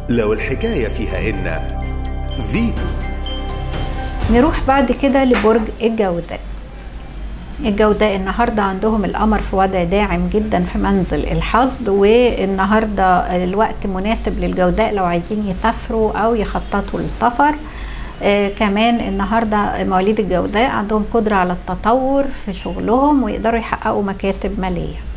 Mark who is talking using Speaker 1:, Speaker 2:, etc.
Speaker 1: لو الحكاية فيها إن فيتو
Speaker 2: نروح بعد كده لبرج الجوزاء الجوزاء النهاردة عندهم القمر في وضع داعم جدا في منزل الحظ والنهاردة الوقت مناسب للجوزاء لو عايزين يسافروا أو يخططوا للسفر آه كمان النهاردة مواليد الجوزاء عندهم قدرة على التطور في شغلهم ويقدروا يحققوا مكاسب مالية